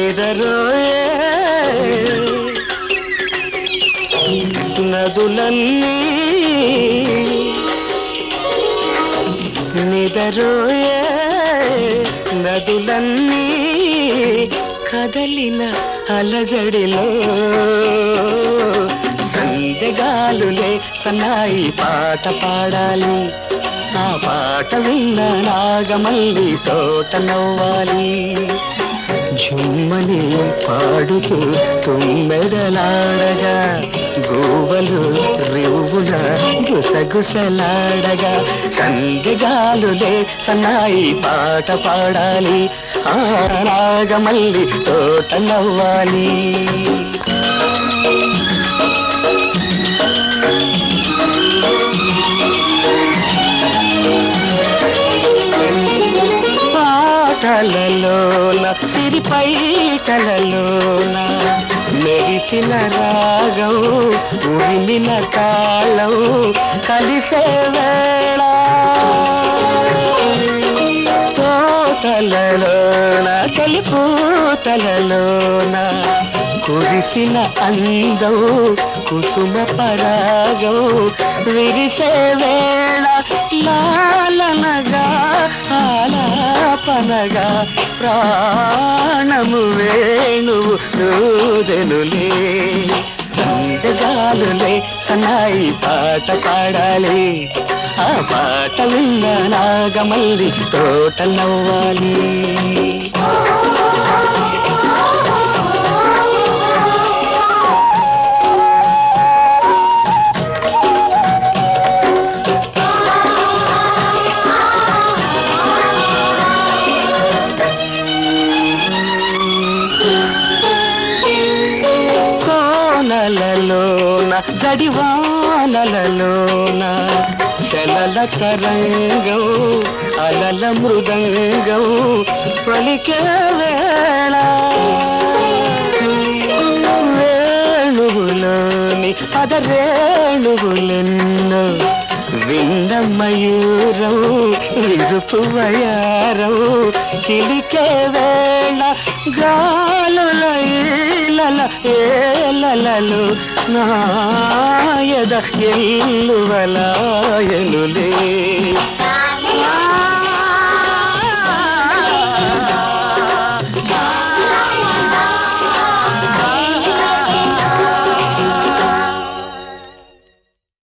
నిదరోయే నదులన్నీ నిదరోయే నదులన్నీ కదలిన అలజడిలో సందెగాలులే సన్నాయి పాట పాడాలి ఆ పాట విన్న నాగమల్లి తోట నవ్వాలి జుమ్మని పాడుతూ తుమ్మెదలాడగా గోవలు రివ్వున గుసగుసలాడగా సందెగాలులే సన్నాయి పాట పాడాలి ఆ నాగమల్లి తోట నవ్వాలి పాటలలోన సిరిపై కలలోన మెరిసిన రాగం ఉరిమిన తాళం కలిసే వేళ తోటలలోన తొలిపూతలలోన కురిసిన అందం కుసుమ పరాగం విరిసే వేళ లాలనగా ఆలాపనగా ప్రాణము వేణువు నూదెనులే అందగాలులే సన్నాయి పాట పాడాలి ఆ పాట విన్న నాగమల్లి తోట నవ్వాలి కోనలలోన గడివానలలోన చలల తరంగం అలల మృదంగం పలికే వేళ వేణువులోని పదరేణువులెన్నో విన్న మయూరం విరుపు వయారం చిలికే వేళ గాలుల ఈలల ఏలలలు నాయద ఎల్లువలాయనులే